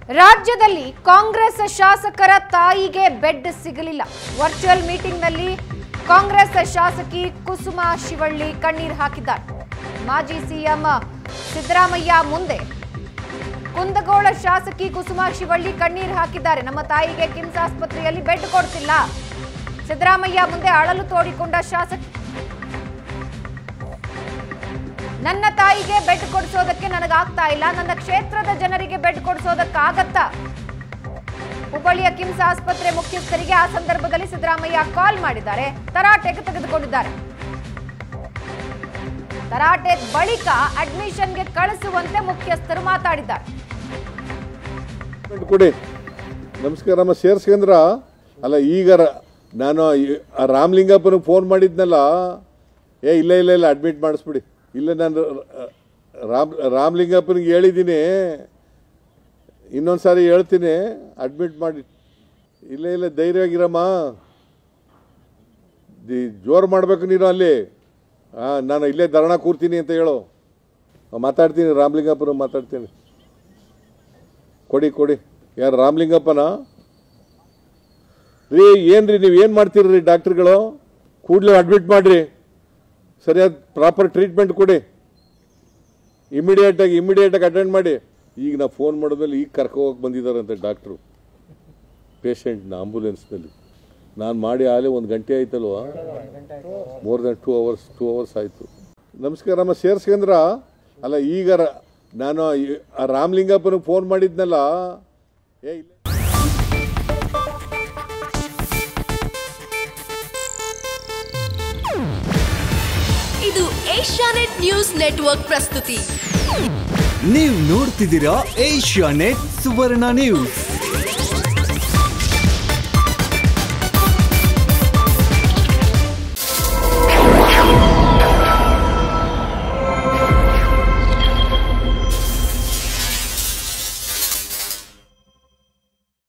ರಾಜ್ಯದಲ್ಲಿ ಕಾಂಗ್ರೆಸ್ ಶಾಸಕರ ತಾಯಿಗೆ ಬೆಡ್ ಸಿಗಲಿಲ್ಲ ವರ್ಚುವಲ್ ಮೀಟಿಂಗ್ನಲ್ಲಿ ಕಾಂಗ್ರೆಸ್ ಶಾಸಕಿ ಕುಸುಮ ಶಿವಳ್ಳಿ ಕಣ್ಣೀರು ಹಾಕಿದ್ದಾರೆ ಮಾಜಿ ಸಿಎಂ ಸಿದ್ದರಾಮಯ್ಯ ಮುಂದೆ ಕುಂದಗೋಳ ಶಾಸಕಿ ಕುಸುಮ ಶಿವಳ್ಳಿ ಕಣ್ಣೀರು ಹಾಕಿದ್ದಾರೆ ನಮ್ಮ ತಾಯಿಗೆ ಕಿಮ್ಸ್ ಆಸ್ಪತ್ರೆಯಲ್ಲಿ ಬೆಡ್ ಕೊಡ್ತಿಲ್ಲ ಸಿದ್ದರಾಮಯ್ಯ ಮುಂದೆ ಅಳಲು ತೋಡಿಕೊಂಡ ಶಾಸಕಿ ನನ್ನ ತಾಯಿಗೆ ಬೆಡ್ ಕೊಡಿಸೋದಕ್ಕೆ ನನಗಾಗ್ತಾ ಇಲ್ಲ ನನ್ನ ಕ್ಷೇತ್ರದ ಜನರಿಗೆ ಬೆಡ್ ಕೊಡಿಸೋದಕ್ಕಾಗತ್ತಾ ಹುಬ್ಬಳ್ಳಿಯ ಕಿಮ್ಸ್ ಆಸ್ಪತ್ರೆ ಮುಖ್ಯಸ್ಥರಿಗೆ ಆ ಸಂದರ್ಭದಲ್ಲಿ ಸಿದ್ದರಾಮಯ್ಯ ಕಾಲ್ ಮಾಡಿದ್ದಾರೆ ತರಾಟೆಗೆ ತೆಗೆದುಕೊಂಡಿದ್ದಾರೆ ತರಾಟೆ ಬಳಿಕ ಅಡ್ಮಿಷನ್ಗೆ ಕಳಿಸುವಂತೆ ಮುಖ್ಯಸ್ಥರು ಮಾತಾಡಿದ್ದಾರೆ ಅಪಾಯಿಂಟ್ಮೆಂಟ್ ಕೊಡಿ ನಮಸ್ಕಾರಮ್ಮ ಸೇರ್ಸ್ಕಂದ್ರ ಅಲ್ಲ ಈಗ ರ- ನಾನು ಈ- ಆ ರಾಮಲಿಂಗಪ್ಪನಿಗೆ ಫೋನ್ ಮಾಡಿದ್ನಲ್ಲ ಏ ಇಲ್ಲ ಇಲ್ಲ ಇಲ್ಲ ಅಡ್ಮಿಟ್ ಮಾಡಿಸ್ಬಿಡಿ ಇಲ್ಲ ನಾನು ರ- ರಾಮ್ ರಾಮಲಿಂಗಪ್ಪನಿಗೆ ಹೇಳಿದ್ದೀನಿ ಇನ್ನೊಂದು ಸಾರಿ ಹೇಳ್ತೀನಿ ಅಡ್ಮಿಟ್ ಮಾಡಿ ಇಲ್ಲ ಇಲ್ಲ ಧೈರ್ಯವಾಗಿರಮ್ಮ ದಿ ಜೋರು ಮಾಡಬೇಕು ನೀನು ಅಲ್ಲಿ ಹಾಂ ನಾನು ಇಲ್ಲೇ ಧರಣ ಕೂರ್ತೀನಿ ಅಂತ ಹೇಳು ಮಾತಾಡ್ತೀನಿ ರಾಮಲಿಂಗಪ್ಪನ ಮಾತಾಡ್ತೀನಿ ಕೊಡಿ ಕೊಡಿ ಯಾರು ರಾಮಲಿಂಗಪ್ಪನ ರೀ ಏನ್ರಿ ನೀವು ಏನು ಮಾಡ್ತೀರಿ ಡಾಕ್ಟ್ರುಗಳು ಕೂಡಲೇ ಅಡ್ಮಿಟ್ ಮಾಡಿರಿ ಸರಿಯಾದ ಪ್ರಾಪರ್ ಟ್ರೀಟ್ಮೆಂಟ್ ಕೊಡಿ ಇಮಿಡಿಯೇಟಾಗಿ ಇಮಿಡಿಯೇಟಾಗಿ ಅಟೆಂಡ್ ಮಾಡಿ ಈಗ ನಾ ಫೋನ್ ಮಾಡಿದ್ಮೇಲೆ ಈಗ ಕರ್ಕೊ ಹೋಗಕ್ಕೆ ಬಂದಿದ್ದಾರಂತೆ ಡಾಕ್ಟ್ರು ಪೇಷಂಟ್ನ ಆಂಬುಲೆನ್ಸ್ನಲ್ಲಿ ನಾನು ಮಾಡಿ ಆಗಲೇ ಒಂದು ಗಂಟೆ ಆಯ್ತಲ್ವ more then two hours two hours ಆಯಿತು ನಮಸ್ಕಾರಮ್ಮ ಸೇರ್ಸ್ಕಂದ್ರ ಅಲ್ಲ ಈಗ ರ- ನಾನು ಈ- ಆ ರಾಮಲಿಂಗಪ್ಪನಿಗೆ ಫೋನ್ ಮಾಡಿದ್ನಲ್ಲ ಏ ಇಲ್ಲ ಇದು ಏಷ್ಯಾನೆಟ್ ನ್ಯೂಸ್ ನೆಟ್ವರ್ಕ್ ಪ್ರಸ್ತುತಿ ನೀವು ನೋಡ್ತಿದ್ದೀರಾ ಏಷ್ಯಾ ನೆಟ್ ಸುವರ್ಣ ನ್ಯೂಸ್